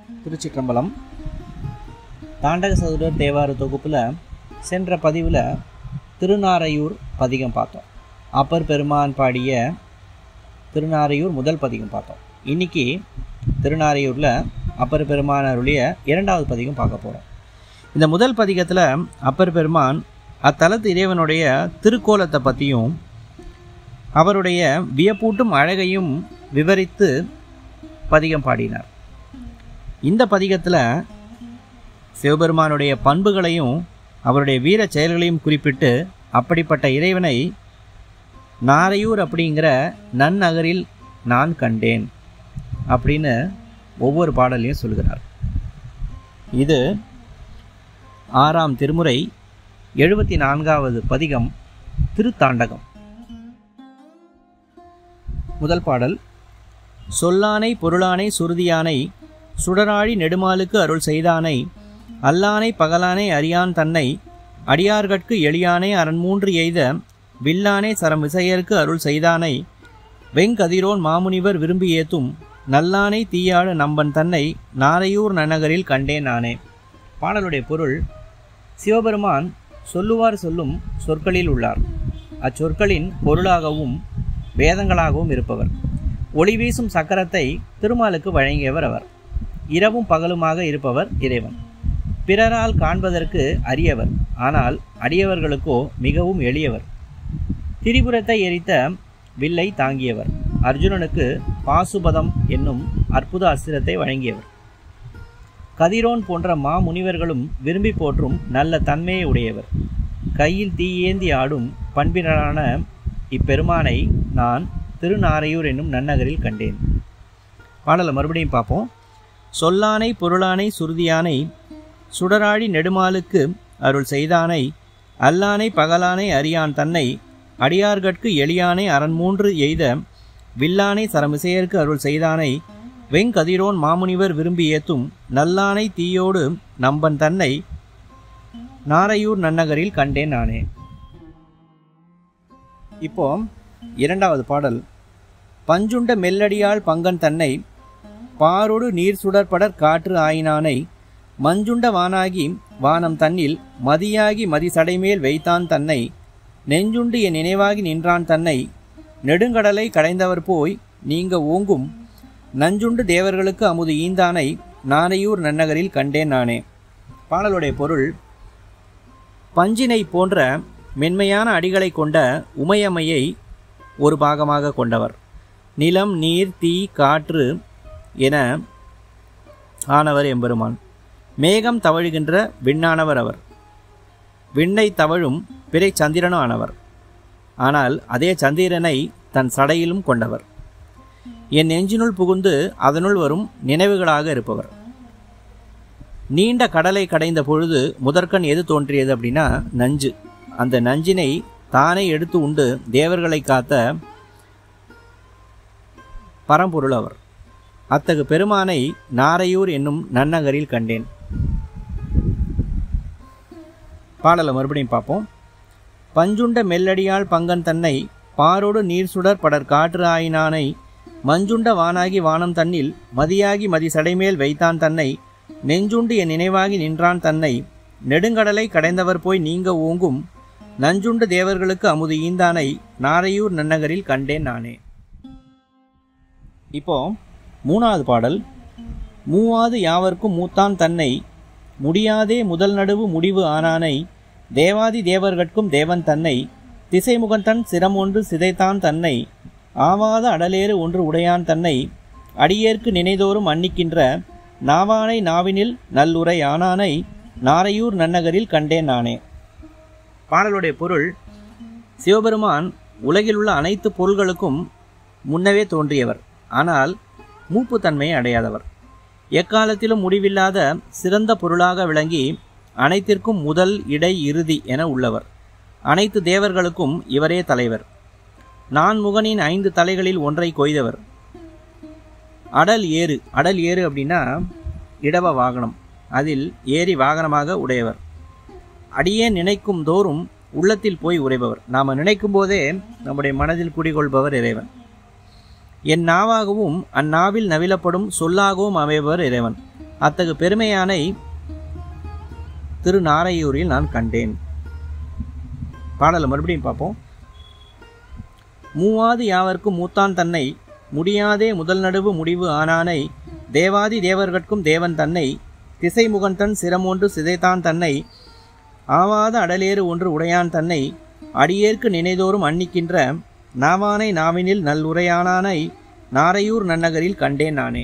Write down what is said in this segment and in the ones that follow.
திருச்சிற்றம்பலம் தாண்டக சதுரர் தேவார தொகுப்பில் சென்ற பதிவில் திருநாரையூர் பதிகம் பார்த்தோம் அப்பர் பெருமான் பாடிய திருநாரையூர் முதல் பதிகம் பார்த்தோம் இன்னைக்கு திருநாரையூரில் அப்பர் பெருமான் அருளிய இரண்டாவது பதிகம் பார்க்க போகிறோம் இந்த முதல் பதிகத்தில் அப்பர் பெருமான் அத்தலத்து இறைவனுடைய திருக்கோலத்தை பற்றியும் அவருடைய வியப்பூட்டும் அழகையும் விவரித்து பதிகம் பாடினார் இந்த பதிகத்தில் சிவபெருமானுடைய பண்புகளையும் அவருடைய வீர செயல்களையும் குறிப்பிட்டு அப்படிப்பட்ட இறைவனை நாரையூர் அப்படிங்கிற நன்னகரில் நான் கண்டேன் அப்படின்னு ஒவ்வொரு பாடலையும் சொல்கிறார் இது ஆறாம் திருமுறை எழுபத்தி நான்காவது பதிகம் திருத்தாண்டகம் முதல் பாடல் சொல்லானை பொருளானை சுருதியானை சுடராழி நெடுமாலுக்கு அருள் செய்தானை அல்லானை பகலானை அறியான் தன்னை அடியார்கட்கு எளியானை அரண்மூன்று எய்த வில்லானை சரம் விசையருக்கு அருள் செய்தானை வெங்கதிரோன் மாமுனிவர் விரும்பி ஏத்தும் நல்லானை தீயாடு நம்பன் தன்னை நாரையூர் நன்னகரில் கண்டேன் நானே பாடலுடைய பொருள் சிவபெருமான் சொல்லுவார் சொல்லும் சொற்களில் உள்ளார் அச்சொற்களின் பொருளாகவும் வேதங்களாகவும் இருப்பவர் ஒளி வீசும் சக்கரத்தை திருமாலுக்கு வழங்கியவர் அவர் இரவும் பகலுமாக இருப்பவர் இறைவன் பிறரால் காண்பதற்கு அரியவர் ஆனால் அடியவர்களுக்கோ மிகவும் எளியவர் திரிபுரத்தை எரித்த வில்லை தாங்கியவர் அர்ஜுனனுக்கு பாசுபதம் என்னும் அற்புத அஸ்திரத்தை வழங்கியவர் கதிரோன் போன்ற மா முனிவர்களும் விரும்பி போற்றும் நல்ல தன்மையை உடையவர் கையில் தீயேந்தி ஆடும் பண்பினரான இப்பெருமானை நான் திருநாரையூர் என்னும் நன்னகரில் கண்டேன் பாடலை மறுபடியும் பார்ப்போம் சொல்லானை பொருளானை சுருதியானை சுடராழி நெடுமாலுக்கு அருள் செய்தானை அல்லானை பகலானை அறியான் தன்னை அடியார்கட்கு எளியானை அரண்மூன்று எய்த வில்லானை சரமிசையருக்கு அருள் செய்தானை வெங்கதிரோன் மாமுனிவர் விரும்பி ஏத்தும் நல்லானை தீயோடு நம்பன் தன்னை நாரையூர் நன்னகரில் கண்டேன் நானே இப்போ இரண்டாவது பாடல் பஞ்சுண்ட மெல்லடியாள் பங்கன் தன்னை பாரொடு நீர் சுடற்படற் காற்று ஆயினானை மஞ்சுண்ட வானாகி வானம் தன்னில் மதியாகி மதி சடைமேல் வைத்தான் தன்னை நெஞ்சுண்டு என் நினைவாகி நின்றான் தன்னை நெடுங்கடலை கடைந்தவர் போய் நீங்க ஓங்கும் நஞ்சுண்டு தேவர்களுக்கு அமுது ஈந்தானை நாரையூர் நன்னகரில் கண்டேன் நானே பாடலுடைய பொருள் பஞ்சினை போன்ற மென்மையான அடிகளை கொண்ட உமையம்மையை ஒரு பாகமாக கொண்டவர் நிலம் நீர் தீ காற்று என ஆனவர் எம்பெருமான் மேகம் தவழுகின்ற விண்ணானவர் அவர் விண்ணை தவழும் பிறை சந்திரனும் ஆனவர் ஆனால் அதே சந்திரனை தன் சடையிலும் கொண்டவர் என் நெஞ்சினுள் புகுந்து அதனுள் வரும் நினைவுகளாக இருப்பவர் நீண்ட கடலை கடைந்த பொழுது முதற்கண் எது தோன்றியது அப்படின்னா நஞ்சு அந்த நஞ்சினை தானே எடுத்து உண்டு தேவர்களை காத்த பரம்பொருள் அவர் அத்தகு பெருமானை நாரையூர் என்னும் நன்னகரில் கண்டேன் பாடலை மறுபடியும் பார்ப்போம் பஞ்சுண்ட மெல்லடியாள் பங்கன் தன்னை பாரோடு நீர் சுடர் படர் காற்று ஆயினானை மஞ்சுண்ட வானாகி வானம் தன்னில் மதியாகி மதி சடைமேல் வைத்தான் தன்னை நெஞ்சுண்டு என் நினைவாகி நின்றான் தன்னை நெடுங்கடலை கடைந்தவர் போய் நீங்க ஓங்கும் நஞ்சுண்டு தேவர்களுக்கு அமுது ஈந்தானை நாரையூர் நன்னகரில் கண்டேன் நானே இப்போ மூணாவது பாடல் மூவாது யாவர்க்கும் மூத்தான் தன்னை முடியாதே முதல் நடுவு முடிவு ஆனானை தேவாதி தேவர்கட்கும் தேவன் தன்னை திசைமுகந்தன் சிரம் ஒன்று சிதைத்தான் தன்னை ஆவாத அடலேறு ஒன்று உடையான் தன்னை அடியேற்கு நினைதோறும் அன்னிக்கின்ற நாவானை நாவினில் நல்லுரை ஆனானை நாரையூர் நன்னகரில் கண்டேன் நானே பாடலுடைய பொருள் சிவபெருமான் உலகில் உள்ள அனைத்து பொருள்களுக்கும் முன்னவே தோன்றியவர் ஆனால் மூப்புத்தன்மையை அடையாதவர் எக்காலத்திலும் முடிவில்லாத சிறந்த பொருளாக விளங்கி அனைத்திற்கும் முதல் இடை இறுதி என உள்ளவர் அனைத்து தேவர்களுக்கும் இவரே தலைவர் நான் முகனின் ஐந்து தலைகளில் ஒன்றை கொய்தவர் அடல் ஏறு அடல் ஏறு அப்படின்னா இடவ வாகனம் அதில் ஏறி வாகனமாக உடையவர் அடியே நினைக்கும் தோறும் உள்ளத்தில் போய் உரைபவர் நாம் நினைக்கும் போதே நம்முடைய மனதில் குடிகொள்பவர் இறைவன் என் நாவாகவும் அந்நாவில் நவிலப்படும் சொல்லாகவும் அமைபவர் இறைவன் அத்தகு பெருமையானை திருநாரையூரில் நான் கண்டேன் பாடலை மறுபடியும் பார்ப்போம் மூவாது யாவர்க்கும் மூத்தான் தன்னை முடியாதே முதல் நடுவு முடிவு ஆனானை தேவாதி தேவர்கட்கும் தேவன் தன்னை திசைமுகன் தன் சிரமொன்று சிதைத்தான் தன்னை ஆவாத அடலேறு ஒன்று உடையான் தன்னை அடியேற்கு நினைதோறும் அன்னிக்கின்ற நாவானை நாவினில் நல்லுரையானானை நாரையூர் நன்னகரில் கண்டேன் நானே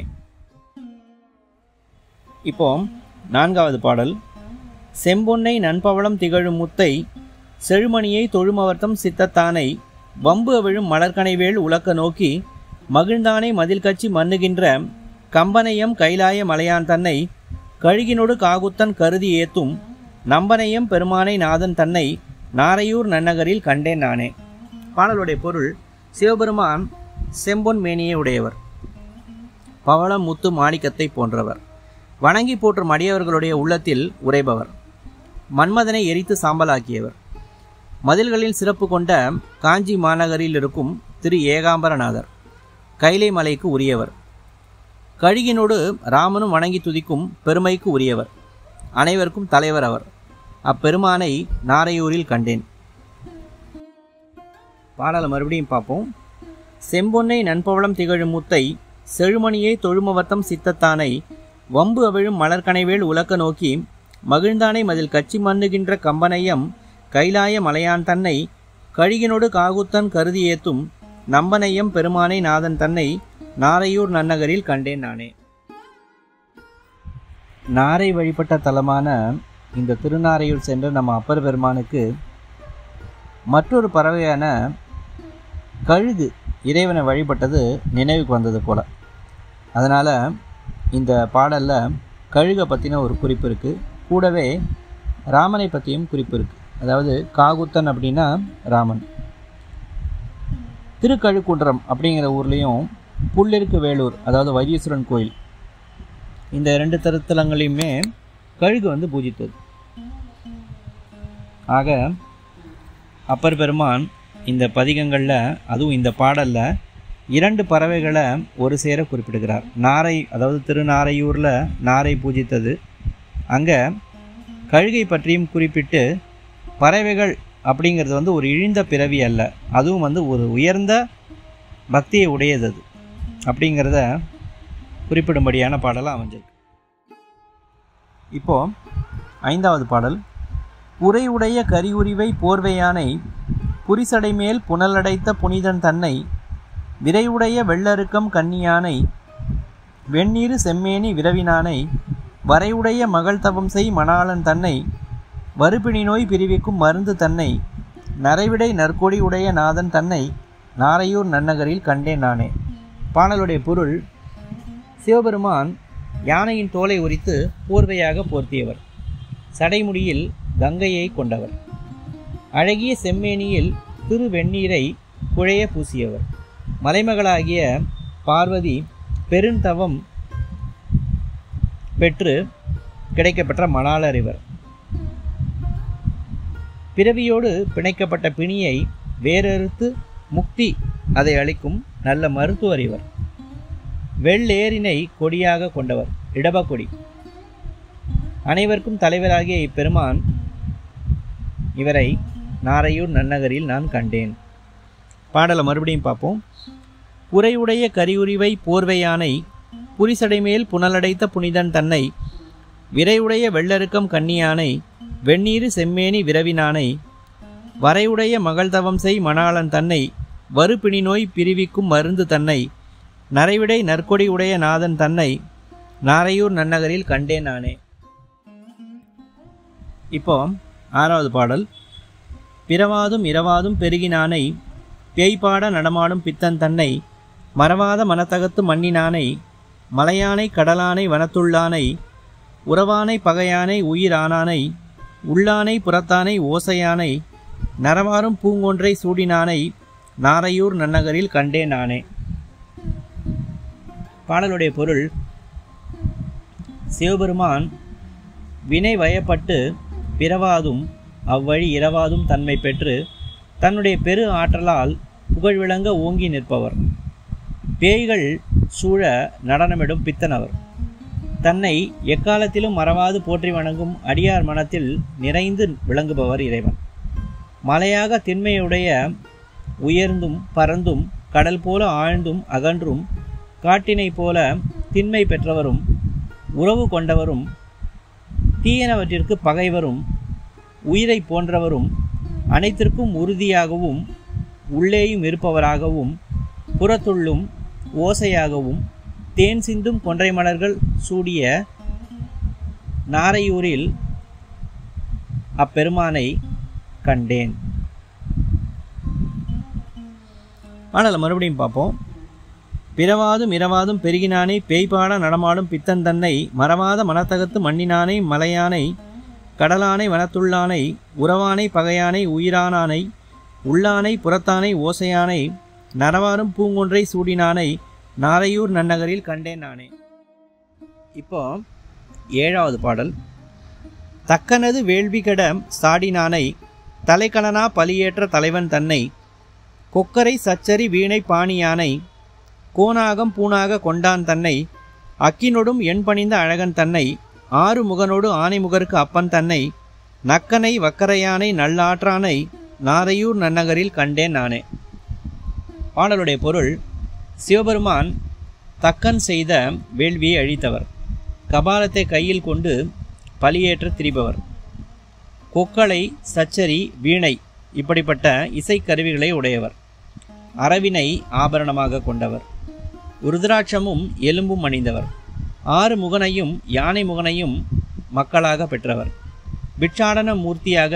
இப்போ நான்காவது பாடல் செம்பொன்னை நண்பவளம் திகழும் முத்தை செழுமணியை தொழுமவர்த்தம் சித்தத்தானை வம்பு அவிழும் மலர்கனைவேள் உலக்க நோக்கி மகிழ்ந்தானை மதில் கட்சி மன்னுகின்ற கம்பனையம் கைலாய மலையான் தன்னை கழுகினொடு காகுத்தன் கருதி ஏத்தும் நம்பனையம் பெருமானை நாதன் தன்னை நாரையூர் நன்னகரில் கண்டேன் நானே பாடலுடைய பொருள் சிவபெருமான் செம்பொன் மேனியை உடையவர் பவளம் முத்து மாணிக்கத்தை போன்றவர் வணங்கி போற்றும் அடியவர்களுடைய உள்ளத்தில் உறைபவர் மன்மதனை எரித்து சாம்பலாக்கியவர் மதில்களில் சிறப்பு கொண்ட காஞ்சி மாநகரில் இருக்கும் திரு ஏகாம்பரநாதர் கைலை மலைக்கு உரியவர் கழுகினோடு ராமனும் வணங்கி துதிக்கும் பெருமைக்கு உரியவர் அனைவருக்கும் தலைவர் அவர் அப்பெருமானை நாரையூரில் கண்டேன் பாடலை மறுபடியும் பார்ப்போம் செம்பொன்னை நண்பவளம் திகழும் முத்தை செழுமணியை தொழுமவர்த்தம் சித்தத்தானை வம்பு அவிழும் மலர்கனைவேல் உலக்க நோக்கி மகிழ்ந்தானை மதில் கச்சி மன்னுகின்ற கம்பனையம் கைலாய மலையான் தன்னை கழுகினோடு காகுத்தன் கருதி ஏத்தும் நம்பனையம் பெருமானை நாதன் தன்னை நாரையூர் நன்னகரில் கண்டேன் நானே நாரை வழிபட்ட தலமான இந்த திருநாரையூர் சென்ற நம்ம அப்பர் பெருமானுக்கு மற்றொரு பறவையான கழுகு இறைவனை வழிபட்டது நினைவுக்கு வந்தது போல அதனால் இந்த பாடலில் கழுகை பற்றின ஒரு குறிப்பு இருக்குது கூடவே ராமனை பற்றியும் குறிப்பு இருக்குது அதாவது காகுத்தன் அப்படின்னா ராமன் திருக்கழுக்குன்றம் அப்படிங்கிற ஊர்லேயும் புள்ளிருக்கு வேலூர் அதாவது வைத்தீஸ்வரன் கோயில் இந்த ரெண்டு திருத்தலங்களையுமே கழுகு வந்து பூஜித்தது ஆக அப்பர் பெருமான் இந்த பதிகங்களில் அதுவும் இந்த பாடலில் இரண்டு பறவைகளை ஒரு சேர குறிப்பிடுகிறார் நாரை அதாவது திருநாரையூரில் நாரை பூஜித்தது அங்கே கழுகை பற்றியும் குறிப்பிட்டு பறவைகள் அப்படிங்கிறது வந்து ஒரு இழிந்த பிறவி அல்ல அதுவும் வந்து ஒரு உயர்ந்த பக்தியை உடையது அது அப்படிங்கிறத குறிப்பிடும்படியான பாடலாக அமைஞ்சிருக்கு இப்போ ஐந்தாவது பாடல் உரையுடைய கரியுரிவை போர்வையானை புரிசடை மேல் புனலடைத்த புனிதன் தன்னை விரைவுடைய வெள்ளருக்கம் கன்னியானை வெந்நீரு செம்மேனி விரவினானை வரையுடைய மகள் தவம் செய் மணாளன் தன்னை வறுபிணி நோய் பிரிவிக்கும் மருந்து தன்னை நரைவிடை நற்கொடி உடைய நாதன் தன்னை நாரையூர் நன்னகரில் கண்டேன் நானே பாடலுடைய பொருள் சிவபெருமான் யானையின் தோலை உரித்து போர்வையாக போர்த்தியவர் சடைமுடியில் கங்கையை கொண்டவர் அழகிய செம்மேனியில் திரு வெந்நீரை குழைய பூசியவர் மலைமகளாகிய பார்வதி பெருந்தவம் பெற்று கிடைக்கப்பெற்ற மணாளர் இவர் பிறவியோடு பிணைக்கப்பட்ட பிணியை வேறறுத்து முக்தி அதை அளிக்கும் நல்ல மருத்துவர் இவர் வெள்ளேரினை கொடியாக கொண்டவர் இடபக்கொடி அனைவருக்கும் தலைவராகிய இப்பெருமான் இவரை நாரையூர் நன்னகரில் நான் கண்டேன் பாடலை மறுபடியும் பார்ப்போம் புரையுடைய கரியுரிவை போர்வையானை புரிசடை மேல் புனலடைத்த புனிதன் தன்னை விரையுடைய வெள்ளருக்கம் கன்னியானை வெந்நீரு செம்மேனி விரவினானை வரையுடைய மகள் தவம் செய் மணாளன் தன்னை வறுபிணி நோய் பிரிவிக்கும் மருந்து தன்னை நரைவிடை நற்கொடி உடைய நாதன் தன்னை நாரையூர் நன்னகரில் கண்டேன் நானே இப்போ ஆறாவது பாடல் பிறவாதும் இரவாதும் பெருகினானை பேய்பாட நடமாடும் பித்தன் தன்னை மறவாத மனத்தகத்து மண்ணினானை மலையானை கடலானை வனத்துள்ளானை உறவானை பகையானை உயிரானானை உள்ளானை புறத்தானை ஓசையானை நரவாரும் பூங்கொன்றை சூடினானை நாரையூர் நன்னகரில் கண்டேன் நானே பாடலுடைய பொருள் சிவபெருமான் வினை வயப்பட்டு பிறவாதும் அவ்வழி இரவாதும் தன்மை பெற்று தன்னுடைய பெரு ஆற்றலால் புகழ் விளங்க ஓங்கி நிற்பவர் பேய்கள் சூழ நடனமிடும் பித்தனவர் தன்னை எக்காலத்திலும் மறவாது போற்றி வணங்கும் அடியார் மனத்தில் நிறைந்து விளங்குபவர் இறைவன் மலையாக திண்மையுடைய உயர்ந்தும் பறந்தும் கடல் போல ஆழ்ந்தும் அகன்றும் காட்டினை போல திண்மை பெற்றவரும் உறவு கொண்டவரும் தீயனவற்றிற்கு பகைவரும் உயிரை போன்றவரும் அனைத்திற்கும் உறுதியாகவும் உள்ளேயும் இருப்பவராகவும் புறத்துள்ளும் ஓசையாகவும் தேன் சிந்தும் கொன்றை மலர்கள் சூடிய நாரையூரில் அப்பெருமானை கண்டேன் ஆனால் மறுபடியும் பார்ப்போம் பிறவாதும் இரவாதும் பெருகினானை பேய்பாட நடமாடும் பித்தன் தன்னை மறவாத மனத்தகத்து மண்ணினானை மலையானை கடலானை வனத்துள்ளானை உறவானை பகையானை உயிரானானை உள்ளானை புறத்தானை ஓசையானை நரவாரும் பூங்கொன்றை சூடினானை நாரையூர் நன்னகரில் கண்டேன் நானே இப்போ ஏழாவது பாடல் தக்கனது வேள்விகட சாடினானை தலைக்கணனா பலியேற்ற தலைவன் தன்னை கொக்கரை சச்சரி வீணை பாணியானை கோனாகம் பூனாக கொண்டான் தன்னை அக்கினொடும் எண் பணிந்த அழகன் தன்னை ஆறு முகனோடு ஆனைமுகருக்கு அப்பன் தன்னை நக்கனை வக்கரையானை நல்லாற்றானை நாரையூர் நன்னகரில் கண்டேன் நானே பாடலுடைய பொருள் சிவபெருமான் தக்கன் செய்த வேள்வியை அழித்தவர் கபாலத்தை கையில் கொண்டு பலியேற்ற திரிபவர் கொக்களை சச்சரி வீணை இப்படிப்பட்ட இசைக்கருவிகளை உடையவர் அரவினை ஆபரணமாக கொண்டவர் ருத்ராட்சமும் எலும்பும் அணிந்தவர் ஆறு முகனையும் யானை முகனையும் மக்களாக பெற்றவர் பிட்சாடன மூர்த்தியாக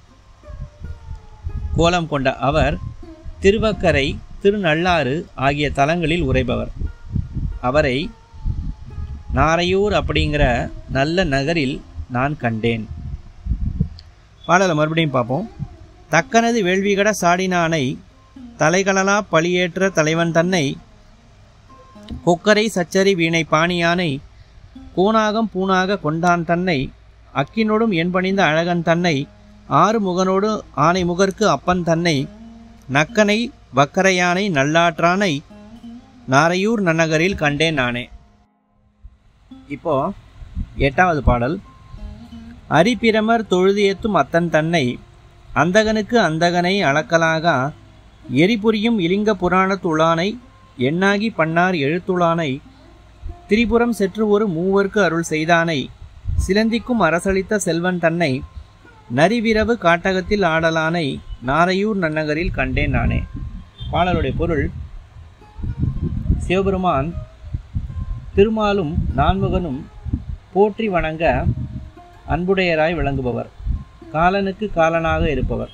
கோலம் கொண்ட அவர் திருவக்கரை திருநள்ளாறு ஆகிய தலங்களில் உரைபவர் அவரை நாரையூர் அப்படிங்கிற நல்ல நகரில் நான் கண்டேன் பாடலை மறுபடியும் பார்ப்போம் தக்கனது வேள்விகட சாடினானை தலைகளலா பழியேற்ற தலைவன் தன்னை கொக்கரை சச்சரி வீணை பாணியானை கோனாகம் பூனாக கொண்டான் தன்னை அக்கினோடும் என்பணிந்த அழகன் தன்னை ஆறு முகனோடு ஆனை முகர்க்கு அப்பன் தன்னை நக்கனை வக்கரையானை நல்லாற்றானை நாரையூர் நன்னகரில் கண்டேன் நானே இப்போ எட்டாவது பாடல் அரிபிரமர் தொழுதியத்தும் அத்தன் தன்னை அந்தகனுக்கு அந்தகனை அளக்கலாக எரிபுரியும் இலிங்க புராணத் துளானை எண்ணாகி பண்ணார் எழுத்துளானை திரிபுரம் செற்று ஒரு மூவர்க்கு அருள் செய்தானை சிலந்திக்கும் அரசளித்த செல்வன் தன்னை நரிவிரவு காட்டகத்தில் ஆடலானை நாரையூர் நன்னகரில் கண்டேன் நானே பாடலுடைய பொருள் சிவபெருமான் திருமாலும் நான்முகனும் போற்றி வணங்க அன்புடையராய் விளங்குபவர் காலனுக்கு காலனாக இருப்பவர்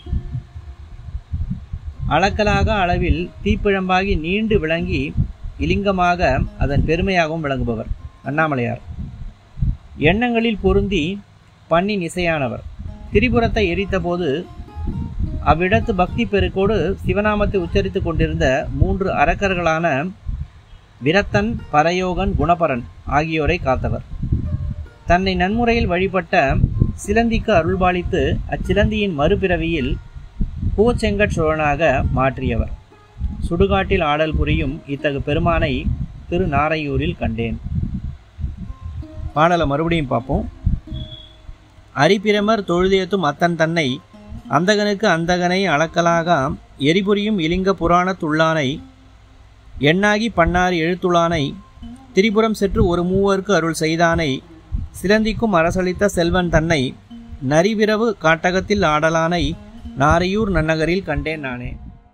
அளக்கலாக அளவில் தீப்பிழம்பாகி நீண்டு விளங்கி இலிங்கமாக அதன் பெருமையாகவும் விளங்குபவர் அண்ணாமலையார் எண்ணங்களில் பொருந்தி பண்ணின் இசையானவர் திரிபுரத்தை எரித்தபோது அவ்விடத்து பக்தி பெருக்கோடு சிவநாமத்தை உச்சரித்துக் கொண்டிருந்த மூன்று அரக்கர்களான விரத்தன் பரயோகன் குணபரன் ஆகியோரை காத்தவர் தன்னை நன்முறையில் வழிபட்ட சிலந்திக்கு அருள்பாலித்து அச்சிலந்தியின் மறுபிறவியில் பூச்செங்கட் சோழனாக மாற்றியவர் சுடுகாட்டில் ஆடல் புரியும் இத்தகு பெருமானை திரு நாரையூரில் கண்டேன் பாடலை மறுபடியும் பார்ப்போம் அரிபிரமர் தொழுதியத்தும் அத்தன் தன்னை அந்தகனுக்கு அந்தகனை அளக்கலாக எரிபுரியும் இலிங்க புராணத் துள்ளானை எண்ணாகி பண்ணார் எழுத்துளானை திரிபுரம் சென்று ஒரு மூவருக்கு அருள் செய்தானை சிலந்திக்கும் அரசளித்த செல்வன் தன்னை நரிவிரவு காட்டகத்தில் ஆடலானை நாரையூர் நன்னகரில் கண்டேன் நானே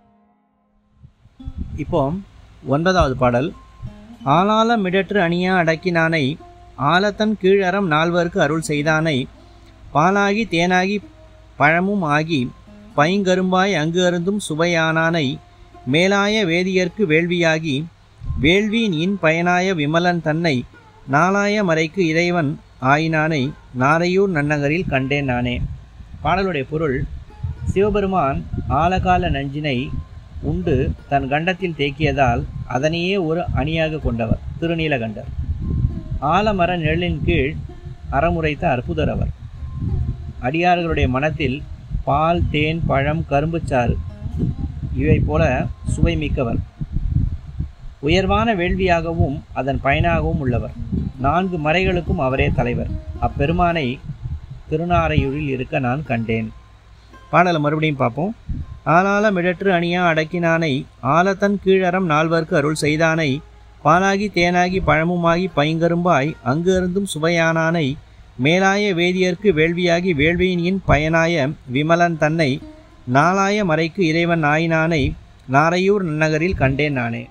இப்போ ஒன்பதாவது பாடல் ஆளால மிடற்று அணியா அடக்கினானை ஆலத்தன் கீழறம் நால்வருக்கு அருள் செய்தானை பாலாகி தேனாகி பழமும் ஆகி பைங்கரும்பாய் அங்கு அருந்தும் சுவையானானை மேலாய வேதியர்க்கு வேள்வியாகி வேள்வியின் இன் பயனாய விமலன் தன்னை நாளாய மறைக்கு இறைவன் ஆயினானை நாரையூர் நன்னகரில் கண்டேன் நானே பாடலுடைய பொருள் சிவபெருமான் ஆலகால நஞ்சினை உண்டு தன் கண்டத்தில் தேக்கியதால் அதனையே ஒரு அணியாக கொண்டவர் திருநீலகண்டர் ஆலமர நிழலின் கீழ் அறமுறைத்த அற்புதர் அவர் அடியார்களுடைய மனத்தில் பால் தேன் பழம் கரும்புச்சாறு இவை போல சுவை மிக்கவர் உயர்வான வேள்வியாகவும் அதன் பயனாகவும் உள்ளவர் நான்கு மறைகளுக்கும் அவரே தலைவர் அப்பெருமானை திருநாரையூரில் இருக்க நான் கண்டேன் பாடலை மறுபடியும் பார்ப்போம் ஆளால மிடற்று அணியா அடக்கினானை ஆலத்தன் கீழறம் நால்வர்க்கு அருள் செய்தானை பாலாகி தேனாகி பழமுமாகி பைங்கரும்பாய் அங்கு இருந்தும் சுவையானானை மேலாய வேதியர்க்கு வேள்வியாகி வேள்வியின் பயனாய விமலன் தன்னை நாளாய மறைக்கு இறைவன் ஆயினானை நாரையூர் நன்னகரில் கண்டேன் நானே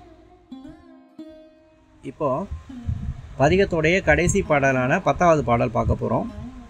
இப்போ பதிகத்துடைய கடைசி பாடலான பத்தாவது பாடல் பார்க்க போகிறோம்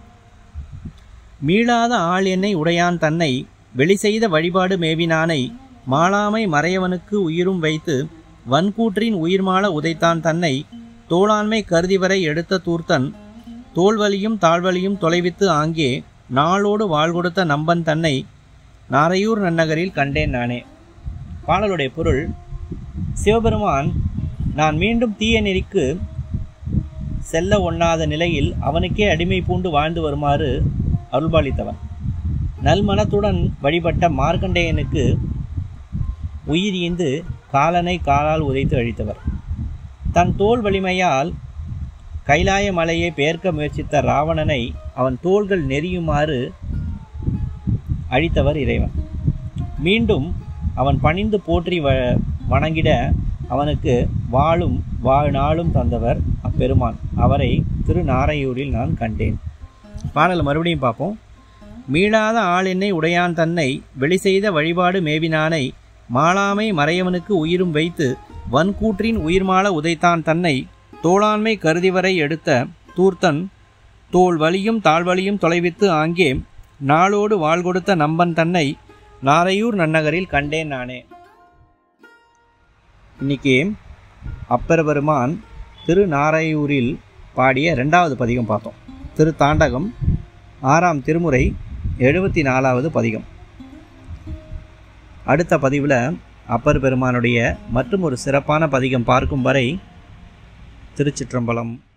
மீளாத ஆள் என்னை உடையான் தன்னை வெளி செய்த வழிபாடு மேவினானை மாளாமை மறையவனுக்கு உயிரும் வைத்து வன்கூற்றின் உயிர்மாள உதைத்தான் தன்னை தோளாண்மை கருதிவரை எடுத்த தூர்த்தன் தோல்வலியும் தாழ்வலியும் தொலைவித்து ஆங்கே நாளோடு வாழ் கொடுத்த நம்பன் தன்னை நாரையூர் நன்னகரில் கண்டேன் நானே பாடலுடைய பொருள் சிவபெருமான் நான் மீண்டும் தீய நெறிக்கு செல்ல ஒண்ணாத நிலையில் அவனுக்கே அடிமை பூண்டு வாழ்ந்து வருமாறு அருள்பாலித்தவன் நல்மனத்துடன் வழிபட்ட மார்க்கண்டேயனுக்கு உயிர் ஈந்து காலனை காலால் உதைத்து அழித்தவர் தன் தோல் வலிமையால் கைலாய மலையை பெயர்க்க முயற்சித்த ராவணனை அவன் தோள்கள் நெறியுமாறு அழித்தவர் இறைவன் மீண்டும் அவன் பணிந்து போற்றி வ வணங்கிட அவனுக்கு வாழும் வாழ்நாளும் தந்தவர் அப்பெருமான் அவரை திருநாரையூரில் நான் கண்டேன் பாடலை மறுபடியும் பார்ப்போம் மீளாத ஆள் என்னை உடையான் தன்னை வெளி செய்த வழிபாடு மேவினானை மாளாமை மறையவனுக்கு உயிரும் வைத்து வன்கூற்றின் உயிர்மாள உதைத்தான் தன்னை தோளாண்மை கருதிவரை எடுத்த தூர்த்தன் தோல் வலியும் தாழ்வலியும் தொலைவித்து ஆங்கே நாளோடு வாழ் கொடுத்த நம்பன் தன்னை நாரையூர் நன்னகரில் கண்டேன் நானே இன்னைக்கு அப்பர் பெருமான் திரு நாரையூரில் பாடிய ரெண்டாவது பதிகம் பார்த்தோம் திரு தாண்டகம் ஆறாம் திருமுறை எழுபத்தி நாலாவது பதிகம் அடுத்த பதிவில் அப்பர் பெருமானுடைய மற்றும் ஒரு சிறப்பான பதிகம் பார்க்கும் வரை திருச்சிற்றம்பலம்